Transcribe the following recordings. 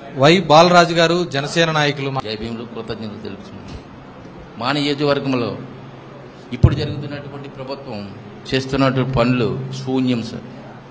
Why Balaraju గారు జనసేన నాయకులు జై భీములు కృతజ్ఞతలు తెలుపుతున్నాను మా నియోజకవర్గంలో ఇప్పుడు జరుగుతున్నటువంటి ప్రభుత్వం చేస్తున్నటువంటి పనులు శూన్యం సార్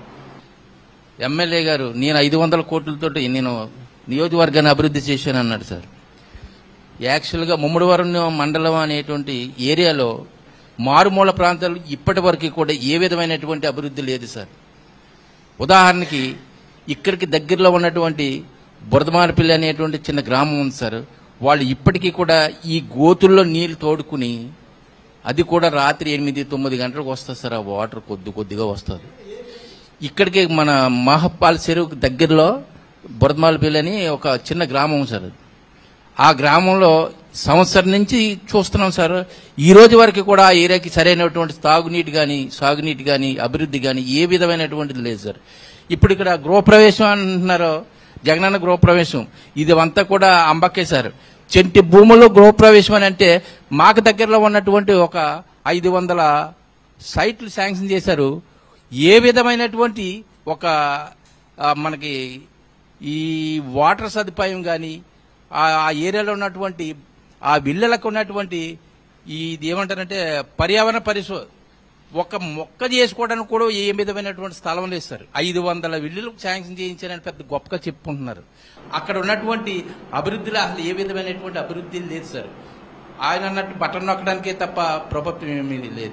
ఎమ్మెల్యే గారు నేను ఐదు వందల కోట్లతోటి నేను నియోజకవర్గాన్ని అభివృద్ధి చేశాను అన్నాడు సార్ యాక్చువల్గా ముమ్మడివరం మండలం అనేటువంటి ఏరియాలో మారుమూల ప్రాంతాలు ఇప్పటి వరకు కూడా ఏ విధమైనటువంటి అభివృద్ధి లేదు సార్ ఉదాహరణకి ఇక్కడికి దగ్గరలో ఉన్నటువంటి బురదమానపల్లి అనేటువంటి చిన్న గ్రామం ఉంది సార్ వాళ్ళు ఇప్పటికీ కూడా ఈ గోతుల్లో నీళ్లు తోడుకుని అది కూడా రాత్రి ఎనిమిది తొమ్మిది గంటలకు వస్తుంది సార్ ఆ వాటర్ కొద్ది కొద్దిగా వస్తుంది ఇక్కడికి మన మహప్పాల చెరువు దగ్గరలో బురదమాలపల్లి అని ఒక చిన్న గ్రామం సార్ అది ఆ గ్రామంలో సంవత్సరం నుంచి చూస్తున్నాం సార్ ఈ రోజు వరకు కూడా ఆ ఏరియాకి సరైనటువంటి తాగునీటి కానీ సాగునీటి కానీ అభివృద్ధి కానీ ఏ విధమైనటువంటిది లేదు సార్ ఇప్పుడు ఇక్కడ గృహప్రవేశం అంటున్నారు జగనన్న గృహప్రవేశం ఇది అంతా కూడా అంబక్కే సార్ చెంటి భూముల్లో గృహప్రవేశం అని అంటే మాకు దగ్గరలో ఉన్నటువంటి ఒక ఐదు వందల సైట్లు శాంక్షన్ చేశారు ఏ విధమైనటువంటి ఒక ఆ, మనకి ఈ వాటర్ సదుపాయం కానీ ఆ ఆ ఏరియాలో ఉన్నటువంటి ఆ విల్లలకు ఉన్నటువంటి ఈ ఇది ఏమంటారంటే పర్యావరణ పరిశో ఒక మొక్క చేసుకోవడానికి కూడా ఏ విధమైనటువంటి స్థలం లేదు సార్ ఐదు వందల విల్లులు శాంక్షన్ చేయించారని పెద్ద గొప్పగా చెప్పుకుంటున్నారు అక్కడ ఉన్నటువంటి అభివృద్ధిలో అసలు ఏ విధమైనటువంటి అభివృద్ధి లేదు సార్ ఆయన అన్నట్టు బటన్ నొక్కడానికే తప్ప ప్రభుత్వం ఏమీ లేదు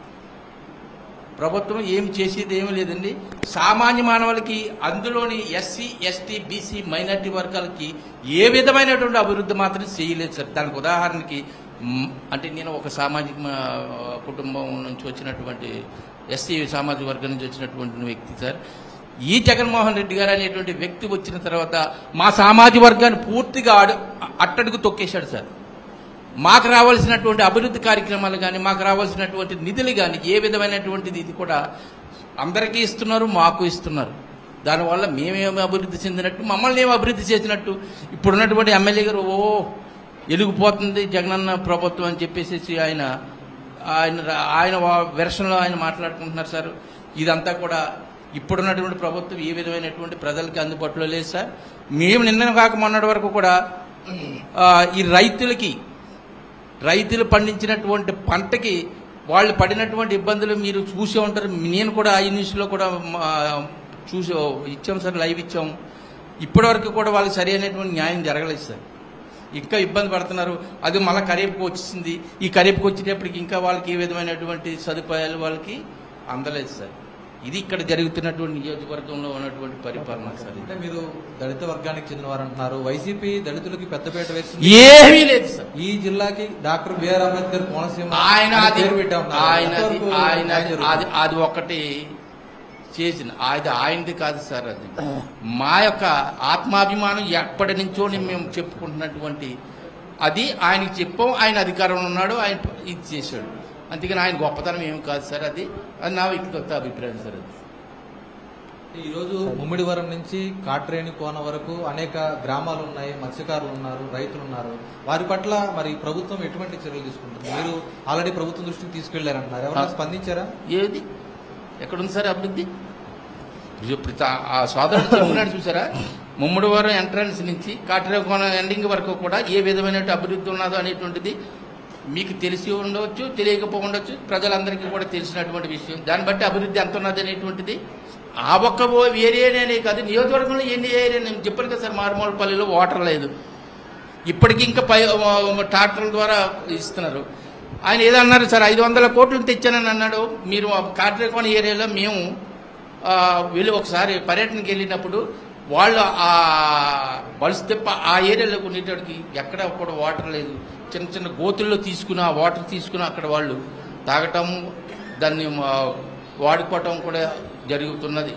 ప్రభుత్వం ఏమి చేసేది ఏమీ లేదండి సామాన్య మానవులకి అందులోని ఎస్సీ ఎస్టీ బీసీ మైనార్టీ వర్గాలకి ఏ విధమైనటువంటి అభివృద్ధి మాత్రం చేయలేదు సార్ దానికి ఉదాహరణకి మ్, అంటే నేను ఒక సామాజిక మా, కుటుంబం నుంచి వచ్చినటువంటి ఎస్సీ సామాజిక వర్గం నుంచి వచ్చినటువంటి వ్యక్తి సార్ ఈ జగన్మోహన్ రెడ్డి గారు అనేటువంటి వ్యక్తి వచ్చిన తర్వాత మా సామాజిక వర్గాన్ని పూర్తిగా అడు- అట్టడుగు తొక్కేశాడు సార్ మాకు రావాల్సినటువంటి అభివృద్ధి కార్యక్రమాలు కానీ మాకు రావాల్సినటువంటి నిధులు కానీ ఏ విధమైనటువంటిది ఇది కూడా అందరికీ ఇస్తున్నారు మాకు ఇస్తున్నారు దానివల్ల మేమేమి అభివృద్ధి చెందినట్టు మమ్మల్ని ఏమి అభివృద్ధి చేసినట్టు ఇప్పుడున్నటువంటి ఎమ్మెల్యే గారు ఓ ఎలిగిపోతుంది జగనన్న ప్రభుత్వం అని చెప్పేసి ఆయన ఆయన ఆయన వెర్షన్లో ఆయన మాట్లాడుకుంటున్నారు సార్ ఇదంతా కూడా ఇప్పుడున్నటువంటి ప్రభుత్వం ఏ విధమైనటువంటి ప్రజలకి అందుబాటులో లేదు సార్ మేము నిన్న కాక మొన్నటి వరకు కూడా ఆ, ఈ రైతులకి రైతులు పండించినటువంటి పంటకి వాళ్ళు పడినటువంటి ఇబ్బందులు మీరు చూసే ఉంటారు నేను కూడా ఈ న్యూస్లో కూడా ఆ, చూసి ఇచ్చాం సార్ లైవ్ ఇచ్చాం ఇప్పటివరకు కూడా వాళ్ళకి సరైనటువంటి న్యాయం జరగలేదు సార్ ఇంకా ఇబ్బంది పడుతున్నారు అది మళ్ళీ కరేపుకు వచ్చింది ఈ కరేపుకు వచ్చేటప్పటికి ఇంకా వాళ్ళకి ఏ విధమైనటువంటి సదుపాయాలు వాళ్ళకి అందలేదు సార్ ఇది ఇక్కడ జరుగుతున్నటువంటి నియోజకవర్గంలో ఉన్నటువంటి పరిపాలన సార్ ఇది. అంటే మీరు దళిత వర్గానికి చెందినవారు అంటున్నారు వైసీపీ దళితులకి పెద్దపేట వేస్తుంది ఏమీ లేదు సార్ ఈ జిల్లాకి డాక్టర్ బిఆర్ అంబేద్కర్ కోనసీమ ఆయన అని అది పేరు పెట్టాం ఆయన అది ఎంతవరకు ఆయన న్యాయం అది- జరుగుతుంది? అది అది ఒకటి చేసిన అది ఆయనది కాదు సార్ అది మా యొక్క ఆత్మాభిమానం ఎప్పటి నుంచో మేము చెప్పుకుంటున్నటువంటి అది ఆయనకి చెప్పాం ఆయన అధికారంలో ఉన్నాడు ఆయన ఇది చేశాడు అందుకని ఆయన గొప్పతనం ఏం కాదు సార్ అది అది నా వ్యక్తిగత అభిప్రాయం సార్ అది ఈ రోజు ముమ్మిడివరం నుంచి కాట్రేని కోన వరకు అనేక గ్రామాలు ఉన్నాయి మత్స్యకారులు ఉన్నారు రైతులు ఉన్నారు వారి పట్ల మరి ప్రభుత్వం ఎటువంటి చర్యలు తీసుకుంటుంది మీరు ఆల్రెడీ ప్రభుత్వం దృష్టికి తీసుకెళ్లారంటున్నారు ఎవరైనా స్పందించారా ఏది ఎక్కడుంది సార్ అభివృద్ధి ఇప్పుడు తా- ఆ సోదరుడు చెప్తున్నాడు చూసారా ముమ్మడివారం ఎంట్రన్స్ నుంచి కాటరేకోన ఎండింగ్ వరకు కూడా ఏ విధమైన అభివృద్ధి ఉన్నదో అనేటువంటిది మీకు తెలిసి ఉండవచ్చు తెలియకపో ఉండొచ్చు ప్రజలందరికీ కూడా తెలిసినటువంటి విషయం దాన్ని బట్టి అభివృద్ధి ఎంత ఉన్నది అనేటువంటిది ఆ ఒక్క ఓ- ఏరియానే కాదు నియోజకవర్గంలో ఎన్ని ఏరియా నేను చెప్పాను కదా సార్ మారుమూలపల్లిలో వాటర్ లేదు ఇప్పటికి ఇంకా పై ట్రాక్టర్ల ద్వారా ఇస్తున్నారు ఆయన ఏదన్నారు సార్ ఐదు వందల కోట్లు తెచ్చానని అన్నాడు మీరు కాట్రేకోన ఏరియాలో మేము ఆ, వెళ్ళి ఒకసారి పర్యటనకి వెళ్ళినప్పుడు వాళ్ళు ఆ బల్స్ తెప్ప ఆ ఏరియాలో ఉండేటోడికి ఎక్కడ కూడా వాటర్ లేదు చిన్న చిన్న గోతుల్లో తీసుకుని ఆ వాటర్ తీసుకుని అక్కడ వాళ్ళు తాగటం దాన్ని ఆ, వాడుకోవటం కూడా జరుగుతున్నది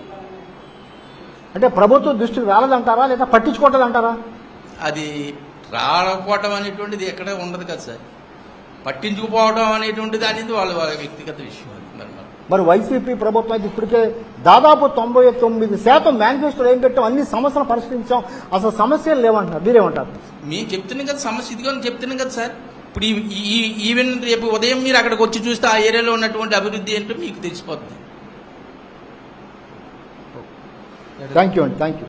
అంటే ప్రభుత్వం దృష్టికి రాలేదంటారా లేదా పట్టించుకోవట్లేదంటారా అది రాకపోవటం అనేటువంటిది ఎక్కడ ఉండదు కదా సార్ పట్టించుకుపోవడం అనేటువంటిది అనేది వాళ్ళ వాళ్ళ వ్యక్తిగత విషయం అది మరి మరి. మరి వైసీపీ ప్రభుత్వం అయితే ఇప్పటికే దాదాపు తొంభై తొమ్మిది శాతం మేనిఫెస్టోలో ఏం పెట్టాం అన్ని సమస్యలు పరిష్కరించాం అసలు సమస్యలు లేవంటున్నారు మీరేమంటారు మేము చెప్తున్నాం కదా సమస్య ఇదిగో అని చెప్తున్నాం కదా సార్ ఇప్పుడు ఈ- ఈ- ఈవెన్ రేపు ఉదయం మీరు అక్కడికి వచ్చి చూస్తే ఆ ఏరియాలో ఉన్నటువంటి అభివృద్ధి ఏంటో మీకు తెలిసిపోతుంది థ్యాంక్ యూ అండి థ్యాంక్ యూ